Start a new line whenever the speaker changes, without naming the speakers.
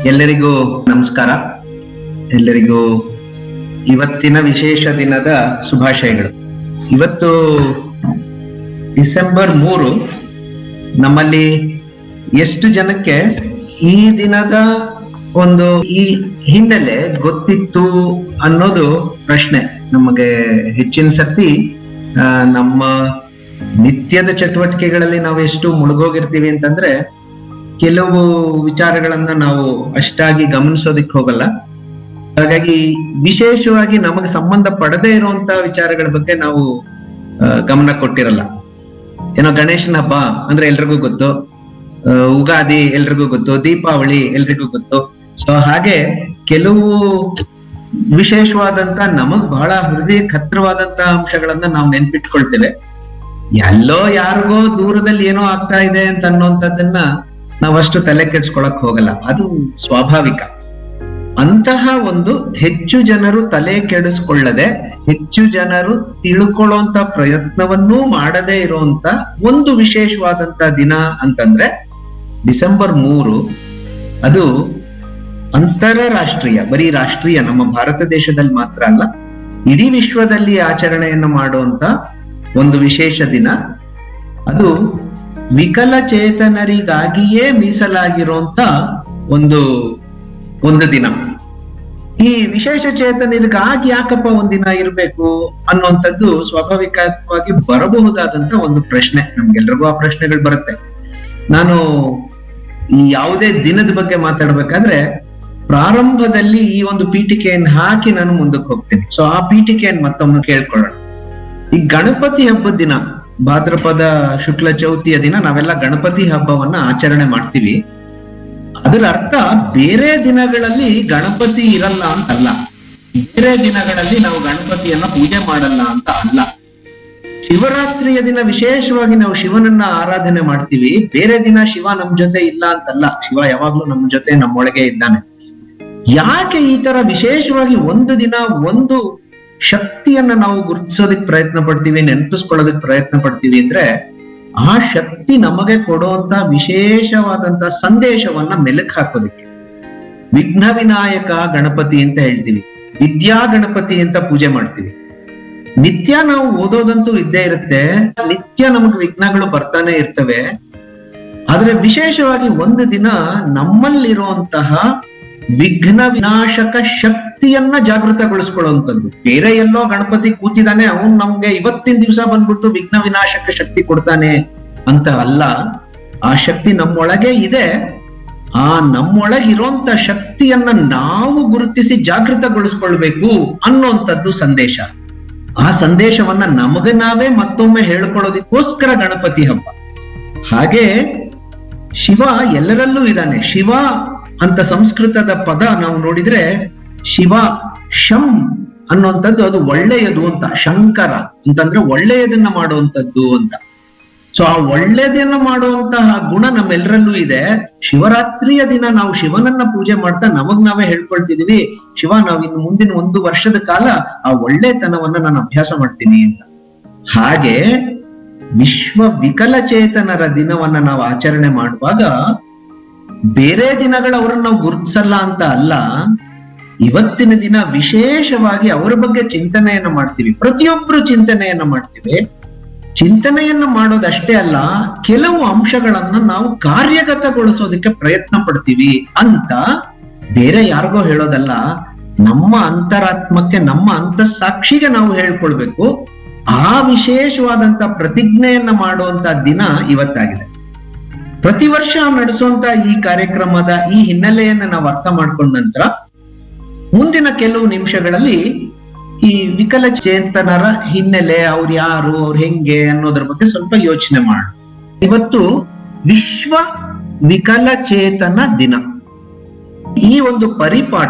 ಎಲ್ಲರಿಗೂ ನಮಸ್ಕಾರ ಎಲ್ಲರಿಗೂ ಇವತ್ತಿನ ವಿಶೇಷ ದಿನದ ಶುಭಾಶಯಗಳು ಇವತ್ತು ಡಿಸೆಂಬರ್ ಮೂರು ನಮ್ಮಲ್ಲಿ ಎಷ್ಟು ಜನಕ್ಕೆ ಈ ದಿನದ ಒಂದು ಈ ಹಿನ್ನೆಲೆ ಗೊತ್ತಿತ್ತು ಅನ್ನೋದು ಪ್ರಶ್ನೆ ನಮಗೆ ಹೆಚ್ಚಿನ ಸರ್ತಿ ಆ, ನಮ್ಮ ನಿತ್ಯದ ಚಟುವಟಿಕೆಗಳಲ್ಲಿ ನಾವು ಎಷ್ಟು ಮುಳುಗೋಗಿರ್ತೀವಿ ಅಂತಂದ್ರೆ ಕೆಲವು ವಿಚಾರಗಳನ್ನ ನಾವು ಅಷ್ಟಾಗಿ ಗಮನಿಸೋದಿಕ್ ಹೋಗಲ್ಲ ಹಾಗಾಗಿ ವಿಶೇಷವಾಗಿ ನಮಗೆ ಸಂಬಂಧ ಪಡದೇ ಇರುವಂತ ವಿಚಾರಗಳ ಬಗ್ಗೆ ನಾವು ಆ, ಗಮನ ಕೊಟ್ಟಿರಲ್ಲ ಏನೋ ಗಣೇಶನ ಹಬ್ಬ ಅಂದ್ರೆ ಎಲ್ರಿಗೂ ಗೊತ್ತು ಆ, ಉಗಾದಿ ಎಲ್ರಿಗೂ ಗೊತ್ತು ದೀಪಾವಳಿ ಎಲ್ರಿಗೂ ಗೊತ್ತು ಸೊ ಹಾಗೆ ಕೆಲವು ವಿಶೇಷವಾದಂತ ನಮಗ್ ಬಹಳ ಹೃದಯಕ್ಕೆ ಹತ್ರವಾದಂತ ಅಂಶಗಳನ್ನ ನಾವು ನೆನ್ಪಿಟ್ಕೊಳ್ತೇವೆ ಎಲ್ಲೋ ಯಾರಿಗೋ ದೂರದಲ್ಲಿ ಏನೋ ಆಗ್ತಾ ಇದೆ ಅಂತ ಅನ್ನುವಂಥದ್ದನ್ನ ನಾವಷ್ಟು ತಲೆ ಕೆಡ್ಸ್ಕೊಳಕ್ ಹೋಗಲ್ಲ ಅದು ಸ್ವಾಭಾವಿಕ ಅಂತಹ ಒಂದು ಹೆಚ್ಚು ಜನರು ತಲೆ ಕೆಡಿಸ್ಕೊಳ್ಳದೆ ಹೆಚ್ಚು ಜನರು ತಿಳ್ಕೊಳ್ಳುವಂತ ಪ್ರಯತ್ನವನ್ನೂ ಮಾಡದೇ ಇರುವಂತ ಒಂದು ವಿಶೇಷವಾದಂತ ದಿನ ಅಂತಂದ್ರೆ ಡಿಸೆಂಬರ್ ಮೂರು ಅದು ಅಂತಾರಾಷ್ಟ್ರೀಯ ಬರೀ ರಾಷ್ಟ್ರೀಯ ನಮ್ಮ ಭಾರತ ದೇಶದಲ್ಲಿ ಮಾತ್ರ ಅಲ್ಲ ಇಡೀ ವಿಶ್ವದಲ್ಲಿ ಆಚರಣೆಯನ್ನು ಮಾಡುವಂತ ಒಂದು ವಿಶೇಷ ದಿನ ಅದು ವಿಕಲಚೇತನರಿಗಾಗಿಯೇ ಮೀಸಲಾಗಿರುವಂತ ಒಂದು ಒಂದು ದಿನ ಈ ವಿಶೇಷ ಚೇತನರಿಗಾಗಿ ಯಾಕಪ್ಪ ಒಂದಿನ ಇರಬೇಕು ಅನ್ನುವಂಥದ್ದು ಸ್ವಾಭಾವಿಕವಾಗಿ ಬರಬಹುದಾದಂತ ಒಂದು ಪ್ರಶ್ನೆ ನಮ್ಗೆಲ್ರಿಗೂ ಆ ಪ್ರಶ್ನೆಗಳು ಬರುತ್ತೆ ನಾನು ಈ ಯಾವುದೇ ದಿನದ ಬಗ್ಗೆ ಮಾತಾಡ್ಬೇಕಾದ್ರೆ ಪ್ರಾರಂಭದಲ್ಲಿ ಈ ಒಂದು ಪೀಠಿಕೆಯನ್ನು ಹಾಕಿ ನಾನು ಮುಂದಕ್ಕೆ ಹೋಗ್ತೇನೆ ಸೊ ಆ ಪೀಠಿಕೆಯನ್ನು ಮತ್ತೊಮ್ಮೆ ಕೇಳ್ಕೊಳ್ಳೋಣ ಈ ಗಣಪತಿ ಹಬ್ಬದ ದಿನ ಭಾದ್ರಪದ ಶುಕ್ಲ ಚೌತಿಯ ದಿನ ನಾವೆಲ್ಲ ಗಣಪತಿ ಹಬ್ಬವನ್ನ ಆಚರಣೆ ಮಾಡ್ತೀವಿ ಅದರ ಅರ್ಥ ಬೇರೆ ದಿನಗಳಲ್ಲಿ ಗಣಪತಿ ಇರಲ್ಲ ಅಂತಲ್ಲ ಬೇರೆ ದಿನಗಳಲ್ಲಿ ನಾವು ಗಣಪತಿಯನ್ನ ಪೂಜೆ ಮಾಡಲ್ಲ ಅಂತ ಅಲ್ಲ ಶಿವರಾತ್ರಿಯ ದಿನ ವಿಶೇಷವಾಗಿ ನಾವು ಶಿವನನ್ನ ಆರಾಧನೆ ಮಾಡ್ತೀವಿ ಬೇರೆ ದಿನ ಶಿವ ನಮ್ ಜೊತೆ ಇಲ್ಲ ಅಂತಲ್ಲ ಶಿವ ಯಾವಾಗ್ಲೂ ನಮ್ ಜೊತೆ ನಮ್ಮೊಳಗೆ ಇದ್ದಾನೆ ಯಾಕೆ ಈ ತರ ವಿಶೇಷವಾಗಿ ಒಂದು ದಿನ ಒಂದು ಶಕ್ತಿಯನ್ನ ನಾವು ಗುರುತಿಸೋದಕ್ ಪ್ರಯತ್ನ ಪಡ್ತೀವಿ ನೆನಪಿಸ್ಕೊಳ್ಳೋದಕ್ ಪ್ರಯತ್ನ ಪಡ್ತೀವಿ ಅಂದ್ರೆ ಆ ಶಕ್ತಿ ನಮಗೆ ಕೊಡುವಂತ ವಿಶೇಷವಾದಂತ ಸಂದೇಶವನ್ನ ಮೆಲುಕು ಹಾಕೋದಕ್ಕೆ ವಿಘ್ನ ವಿನಾಯಕ ಗಣಪತಿ ಅಂತ ಹೇಳ್ತೀವಿ ವಿದ್ಯಾ ಗಣಪತಿ ಅಂತ ಪೂಜೆ ಮಾಡ್ತೀವಿ ನಿತ್ಯ ನಾವು ಓದೋದಂತೂ ಇದ್ದೇ ಇರುತ್ತೆ ನಿತ್ಯ ನಮಗೆ ವಿಘ್ನಗಳು ಬರ್ತಾನೆ ಇರ್ತವೆ ಆದ್ರೆ ವಿಶೇಷವಾಗಿ ಒಂದು ದಿನ ನಮ್ಮಲ್ಲಿರುವಂತಹ ವಿಘ್ನ ವಿನಾಶಕ ಶಕ್ತಿಯನ್ನ ಜಾಗೃತಗೊಳಿಸ್ಕೊಳ್ಳುವಂಥದ್ದು ಬೇರೆ ಎಲ್ಲೋ ಗಣಪತಿ ಕೂತಿದ್ದಾನೆ ಅವನ್ ನಮ್ಗೆ ಇವತ್ತಿನ ದಿವಸ ಬಂದ್ಬಿಟ್ಟು ವಿಘ್ನ ವಿನಾಶಕ ಶಕ್ತಿ ಕೊಡ್ತಾನೆ ಅಂತ ಅಲ್ಲ ಆ ಶಕ್ತಿ ನಮ್ಮೊಳಗೆ ಇದೆ ಆ ನಮ್ಮೊಳಗಿರುವಂತ ಶಕ್ತಿಯನ್ನ ನಾವು ಗುರುತಿಸಿ ಜಾಗೃತಗೊಳಿಸ್ಕೊಳ್ಬೇಕು ಅನ್ನುವಂಥದ್ದು ಸಂದೇಶ ಆ ಸಂದೇಶವನ್ನ ನಮಗೆ ನಾವೇ ಮತ್ತೊಮ್ಮೆ ಹೇಳ್ಕೊಳ್ಳೋದಕ್ಕೋಸ್ಕರ ಗಣಪತಿ ಹಬ್ಬ ಹಾಗೆ ಶಿವ ಎಲ್ಲರಲ್ಲೂ ಇದ್ದಾನೆ ಶಿವ ಅಂತ ಸಂಸ್ಕೃತದ ಪದ ನಾವು ನೋಡಿದ್ರೆ ಶಿವ ಶಂ ಅನ್ನುವಂಥದ್ದು ಅದು ಒಳ್ಳೆಯದು ಅಂತ ಶಂಕರ ಅಂತಂದ್ರೆ ಒಳ್ಳೆಯದನ್ನ ಮಾಡುವಂಥದ್ದು ಅಂತ ಸೊ ಆ ಒಳ್ಳೆಯದನ್ನ ಮಾಡುವಂತಹ ಗುಣ ನಮ್ಮೆಲ್ಲರಲ್ಲೂ ಇದೆ ಶಿವರಾತ್ರಿಯ ದಿನ ನಾವು ಶಿವನನ್ನ ಪೂಜೆ ಮಾಡ್ತಾ ನಮಗ್ ನಾವೇ ಹೇಳ್ಕೊಳ್ತಿದೀವಿ ಶಿವ ನಾವು ಇನ್ನು ಮುಂದಿನ ಒಂದು ವರ್ಷದ ಕಾಲ ಆ ಒಳ್ಳೆತನವನ್ನ ನಾನು ಅಭ್ಯಾಸ ಮಾಡ್ತೀನಿ ಅಂತ ಹಾಗೆ ವಿಶ್ವ ವಿಕಲಚೇತನರ ದಿನವನ್ನ ನಾವು ಆಚರಣೆ ಮಾಡುವಾಗ ಬೇರೆ ದಿನಗಳು ಅವರನ್ನ ನಾವು ಗುರುತಿಸಲ್ಲ ಅಂತ ಅಲ್ಲ ಇವತ್ತಿನ ದಿನ ವಿಶೇಷವಾಗಿ ಅವರ ಬಗ್ಗೆ ಚಿಂತನೆಯನ್ನ ಮಾಡ್ತೀವಿ ಪ್ರತಿಯೊಬ್ರು ಚಿಂತನೆಯನ್ನ ಮಾಡ್ತೀವಿ ಚಿಂತನೆಯನ್ನ ಮಾಡೋದಷ್ಟೇ ಅಲ್ಲ ಕೆಲವು ಅಂಶಗಳನ್ನ ನಾವು ಕಾರ್ಯಗತಗೊಳಿಸೋದಕ್ಕೆ ಪ್ರಯತ್ನ ಪಡ್ತೀವಿ ಅಂತ ಬೇರೆ ಯಾರಿಗೋ ಹೇಳೋದಲ್ಲ ನಮ್ಮ ಅಂತರಾತ್ಮಕ್ಕೆ ನಮ್ಮ ಅಂತಃಸಾಕ್ಷಿಗೆ ನಾವು ಹೇಳ್ಕೊಳ್ಬೇಕು ಆ ವಿಶೇಷವಾದಂತ ಪ್ರತಿಜ್ಞೆಯನ್ನ ಮಾಡುವಂತ ದಿನ ಇವತ್ತಾಗಿದೆ ಪ್ರತಿ ವರ್ಷ ನಡೆಸುವಂತ ಈ ಕಾರ್ಯಕ್ರಮದ ಈ ಹಿನ್ನೆಲೆಯನ್ನ ನಾವು ಅರ್ಥ ಮಾಡ್ಕೊಂಡ ನಂತರ ಮುಂದಿನ ಕೆಲವು ನಿಮಿಷಗಳಲ್ಲಿ ಈ ವಿಕಲಚೇತನರ ಹಿನ್ನೆಲೆ ಅವ್ರು ಯಾರು ಅವ್ರು ಹೆಂಗೆ ಅನ್ನೋದ್ರ ಬಗ್ಗೆ ಸ್ವಲ್ಪ ಯೋಚನೆ ಮಾಡೋಣ ಇವತ್ತು ವಿಶ್ವ ವಿಕಲಚೇತನ ದಿನ ಈ ಒಂದು ಪರಿಪಾಠ